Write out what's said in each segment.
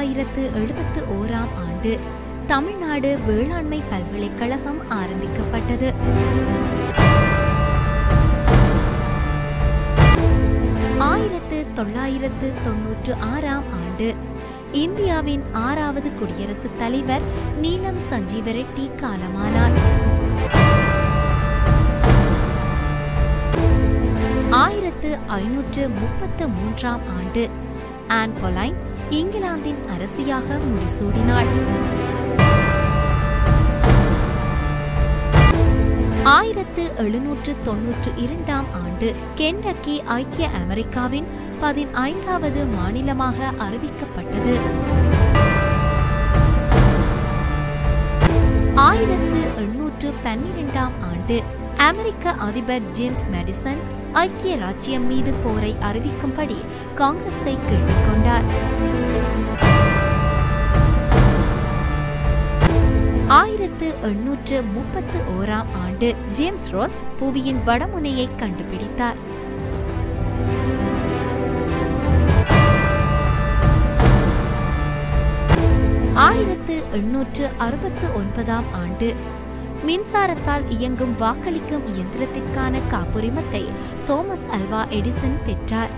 தொள்ளாயிரத்து எழுபத்து ஓராம் ஆண்டு தமிழ்நாடு வேளாண்மை பல்கலைக்கழகம் ஆரம்பிக்கப்பட்டது ஆயிரத்து தொள்ளாயிரத்து தொன்னூற்று ஆறாம் ஆண்டு இந்தியாவின் ஆறாவது குடியரசுத் தலைவர் நீலம் சஞ்சீவ ரெட்டி காலமானார் ஆயிரத்து ஐநூற்று முப்பத்து மூன்றாம் ஆண்டு ஆன் பொலைன் இங்கிலாந்தின் அரசியாக முடிசூடினாள் ஆயிரத்து எழுநூற்று தொன்னூற்று இரண்டாம் ஆண்டு கென்டக்கி ஐக்கிய அமெரிக்காவின் பதினைந்தாவது மாநிலமாக அறிவிக்கப்பட்டது ஆயிரத்து எண்ணூற்று பன்னிரெண்டாம் ஆண்டு அமெரிக்க அதிபர் ஜேம்ஸ் மேடிசன் ஐக்கிய ராச்சியம் மீது போரை அறிவிக்கும்படி காங்கிரஸை கேட்டுக்கொண்டார் ஆயிரத்து எண்ணூற்று முப்பத்து ஓராம் ஆண்டு ஜேம்ஸ் ரோஸ் புவியின் வடமுனையை கண்டுபிடித்தார் ஆயிரத்து எண்ணூற்று அறுபத்து ஒன்பதாம் ஆண்டு மின்சாரத்தால் இயங்கும் வாக்களிக்கும் இயந்திரத்திற்கான காப்புரிமத்தை தோமஸ் அல்வா எடிசன் பெற்றார்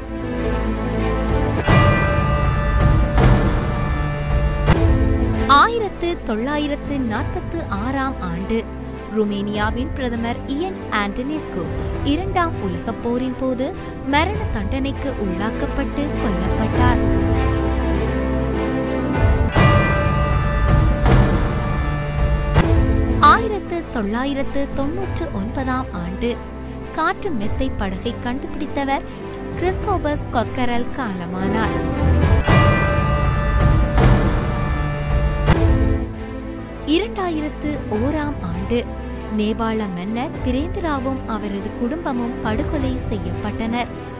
ஆயிரத்து தொள்ளாயிரத்து நாற்பத்து ஆறாம் ஆண்டு ருமேனியாவின் பிரதமர் இயன் ஆண்டனிஸ்கு இரண்டாம் உலகப் போரின் போது மரண தண்டனைக்கு உள்ளாக்கப்பட்டு கொல்லப்பட்டார் ஆயிரத்து தொள்ளாயிரத்து தொன்னூற்று ஒன்பதாம் ஆண்டு காற்று மெத்தை படகை கண்டுபிடித்தவர் கிறிஸ்தோபஸ் கொக்கரல் காலமானார் இரண்டாயிரத்து ஓராம் ஆண்டு நேபாள மன்னர் பிரேந்திராவும் அவரது குடும்பமும் படுகொலை செய்யப்பட்டனர்